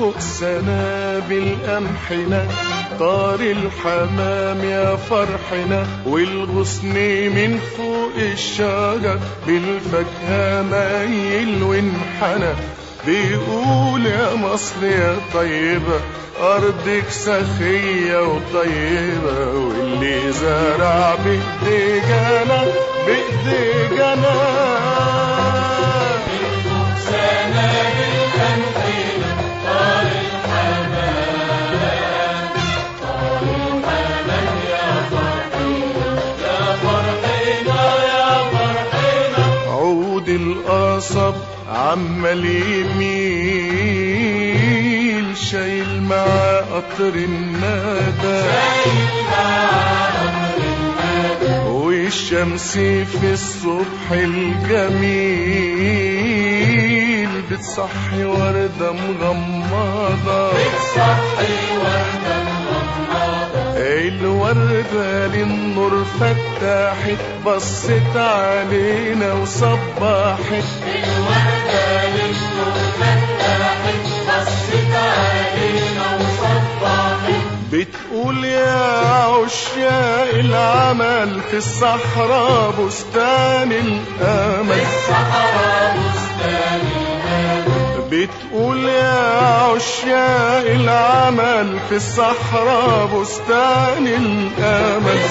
فوق سنابل قمحنا طار الحمام يا فرحنا والغصن من فوق الشجر بالفاكهة مايل وانحنى بيقول يا مصر يا طيبة أرضك سخية وطيبة واللي زرع بإيدي جنى بإيدي جنى عود القصب عمال يميل شايل معاه قطر الندى والشمس في الصبح الجميل بتصحي وردة مغمضة الوردة للنور فتحت بصت علينا وصبحت بتقول يا عشاق العمل في الصحراء بستان الامل بتقول يا عشاق العمل في الصحراء بستان الامل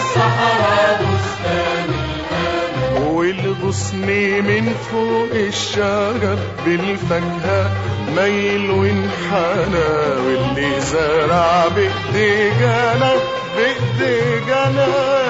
والغصن من فوق الشجر بالفاكهة ميل وانحنى واللي زرع بإيدي جنى بإيدي جنى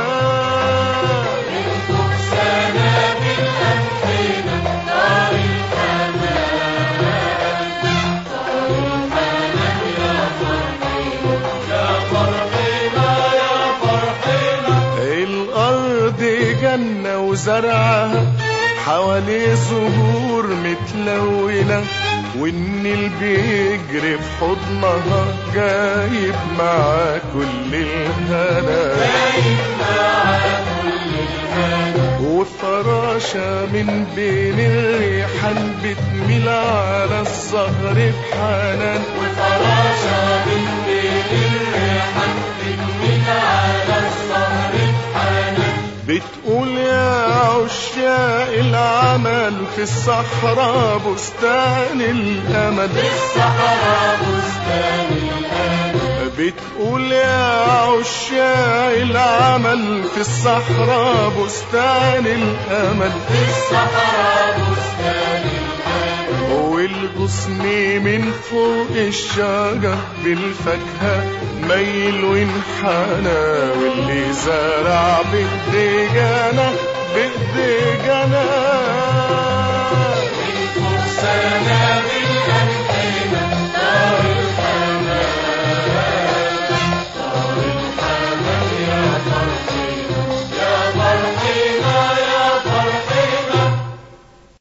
الأرض جنة وزرعها حواليه زهور متلونة والنيل بيجري في حضنها جايب معاه كل الهنا وفراشة من بين الريحان بتميل على الزهر بحنان وفراشة من بين الريحان بتميل على الزهر بحنان بتقول يا عشاق العمل في الصحراء بستان الأمل في الصحراء بستان الأمل بتقول يا عشاق العمل في الصحراء بستان الأمل في الصحراء بستان الأمل والغصن من فوق الشجر بالفاكهة ميل وانحنى واللي زرع بإيدي جنى بإيدي جنى من فوق سنابل